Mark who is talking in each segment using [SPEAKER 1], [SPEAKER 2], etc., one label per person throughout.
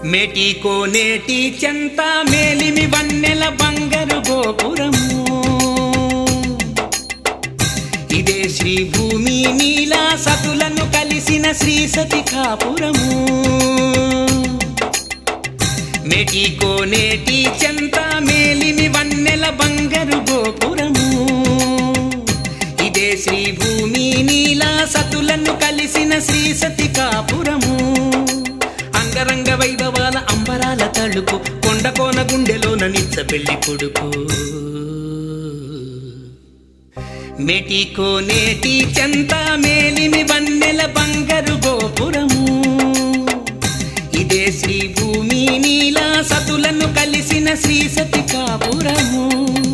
[SPEAKER 1] మేటికో నేటి చెంత మేలిమి వన్నెల బంగారు గోపురము ఇదే శ్రీ భూమి నీలా సతులను కలిసిన శ్రీ సతి కాపురము మేటికో నేటి చెంత మేలిమి వన్నెల బంగారు గోపురము ఇదే శ్రీ భూమి నీలా సతులను కలిసిన శ్రీ సతి కాపురము అంగరంగ వైభవాల అంబరాల తళుకు కొండ కోన గుండెలోన నిచ్చ పెళ్లి కొడుకు మెటికో నేటి చెంత మేలిమి వన్నెల బంగారు గోపురము ఇదే శ్రీ భూమి నీలా సతులను కలిసిన శ్రీ సతి కాపురము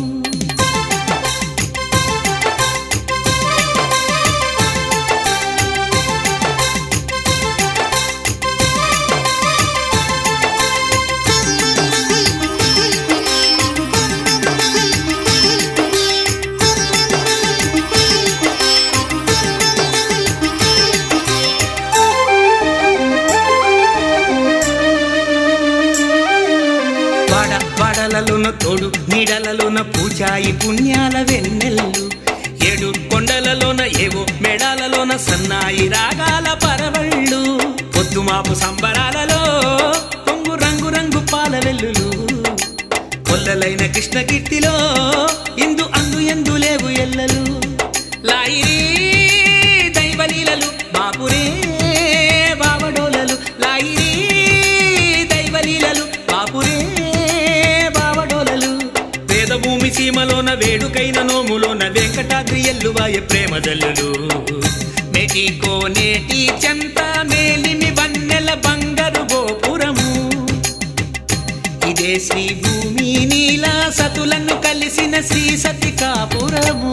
[SPEAKER 1] వాడ వాడలలోన తోడు నీడలలోన పూజాయి పుణ్యాల వెన్నెల్లు ఏడు కొండలలోన ఏవో మెడాలలోన సన్నాయి రాగాల పరవళ్ళు పొద్దుమాపు సంబరాలలో పొంగు రంగు రంగు పాల వెల్లులు కొల్లలైన కృష్ణకీర్తిలో ఇందు అందు ఎందు లేవు ఎల్లలు లాయిరీ దైవలీలలు బాపురే బావడోలలు లాయిరీ దైవలీలలు బాపురే బావడోలలు వేదభూమి సీమలోన వేడుకైన నోములోన వెంకటాద్రి ఎల్లువాయ ప్రేమ జల్లులు మెటికో నేటి చెంత మేలిమి వన్నెల బంగారు గోపురము ఇదే శ్రీ భూమి నీలా సతులను కలిసిన శ్రీ సతి కాపురము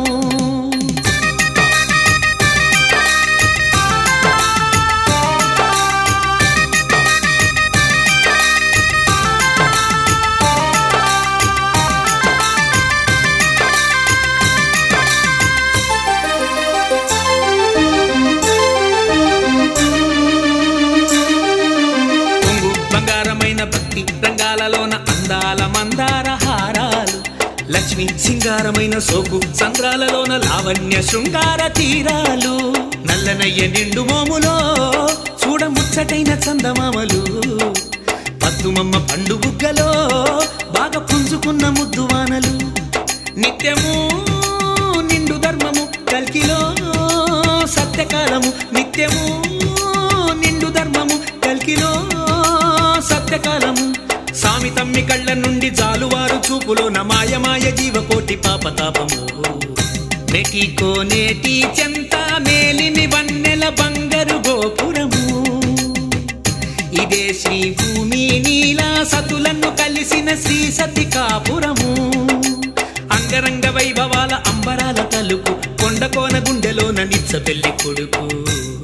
[SPEAKER 1] పొంగు బంగారమైన భక్తి రంగాలలోన అందాల మందార హారాలు లక్ష్మి సింగారమైన సోకు సంద్రాలలోన లావణ్య శృంగార తీరాలు నల్లనయ్య నిండు మోములో చూడముచ్చటైన చందమామలు పద్దుమమ్మ పండు బుగ్గలో బాగా పుంజుకున్న ముద్దువానలు నిత్యము నిండు ధర్మము కల్కిలో సత్యకాలము నిత్యము నిండు ధర్మము కల్కిలో సత్యకాలము సామి తమ్మి కళ్ళ నుండి జాలువారు చూపులో నమాయమాయ జీవకోటి పాపతాపము మెటికో నేటి చెంత మేలిమి వన్నెల బంగారు గోపురము ఇదే శ్రీ భూమి నీలా సతులను కలిసిన శ్రీ సతి కాపురము అంగరంగ వైభవాల అంబరాల తలుపు కొండ కోన గుండెలోన నిచ్చ పెళ్లి కొడుకు